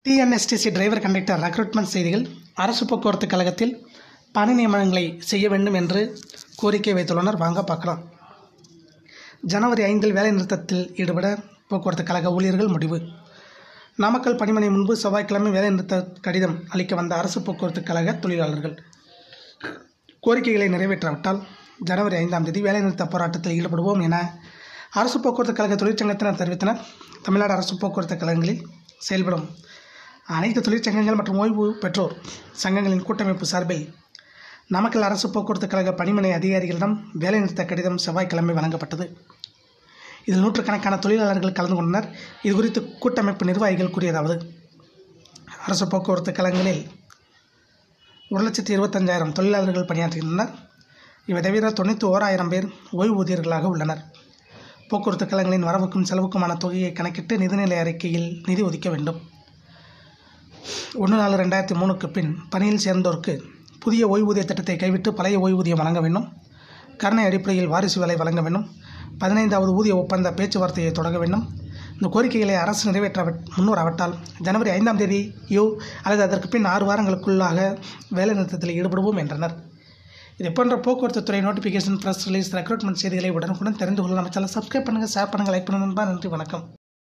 TNSTC driver conductor recruitment செய்திகள் அரசு போக்குவரத்து கழகத்தில் பணி நியமனங்களை செய்ய வேண்டும் என்று கோரிக்கை வைத்துள்ளனர் வாங்க பார்க்கலாம் ஜனவரி ஐந்தில் வேலைநிறுத்தத்தில் ஈடுபட போக்குவரத்து கழக ஊழியர்கள் முடிவு நாமக்கல் பணிமனை முன்பு செவ்வாய்க்கிழமை வேலைநிறுத்த கடிதம் அளிக்க வந்த அரசு போக்குவரத்து கழக தொழிலாளர்கள் கோரிக்கைகளை நிறைவேற்றாவிட்டால் ஜனவரி ஐந்தாம் தேதி வேலைநிறுத்த போராட்டத்தில் ஈடுபடுவோம் என அரசு போக்குவரத்து கழக தொழிற்சங்கத்தினர் தெரிவித்தனர் தமிழ்நாடு அரசு போக்குவரத்து கழகங்களில் செயல்படும் அனைத்து தொழிற்சங்கங்கள் மற்றும் ஓய்வு பெற்றோர் சங்கங்களின் கூட்டமைப்பு சார்பில் நாமக்கல் அரசு போக்குவரத்து கழக பணிமனை அதிகாரிகளிடம் வேலைநிறுத்த கடிதம் செவ்வாய்க்கிழமை வழங்கப்பட்டது இதில் நூற்றுக்கணக்கான தொழிலாளர்கள் கலந்து கொண்டனர் இது குறித்து கூட்டமைப்பு நிர்வாகிகள் கூறியதாவது அரசு போக்குவரத்து கழகங்களில் ஒரு லட்சத்தி இருபத்தஞ்சாயிரம் தொழிலாளர்கள் பணியாற்றுகின்றனர் இவை தவிர தொண்ணூற்றி ஓராயிரம் பேர் ஓய்வூதியர்களாக உள்ளனர் போக்குவரத்து கழகங்களின் வரவுக்கும் செலவுக்குமான தொகையை கணக்கிட்டு நிதிநிலை அறிக்கையில் நிதி ஒதுக்க வேண்டும் ஒன்று நாலு ரெண்டாயிரத்தி மூணுக்கு பின் பணியில் சேர்ந்தோருக்கு புதிய ஓய்வூதிய திட்டத்தை கைவிட்டு பழைய ஓய்வூதியம் வழங்க வேண்டும் கருணை அடிப்படையில் வாரிசு வேலை வழங்க வேண்டும் பதினைந்தாவது ஊதிய ஒப்பந்த பேச்சுவார்த்தையை தொடங்க வேண்டும் இந்த கோரிக்கைகளை அரசு நிறைவேற்ற முன்வராவிட்டால் ஜனவரி ஐந்தாம் தேதியோ அல்லது அதற்கு பின் ஆறு வாரங்களுக்குள்ளாக வேலைநிறுத்தத்தில் ஈடுபடுவோம் என்றனர் இது போன்ற போக்குவரத்து துறை நோட்டிஃபிகேஷன் ப்ரெஸ் ரிலீஸ் ரெக்ரூட்மெண்ட் செய்திகளை உடனுக்குடன் தெரிந்து கொள்ள நம்ம சேனல் சப்ஸ்கிரைப் பண்ணுங்கள் ஷேர் பண்ணுங்கள் லைக் பண்ணுங்கள் நண்பா நன்றி வணக்கம்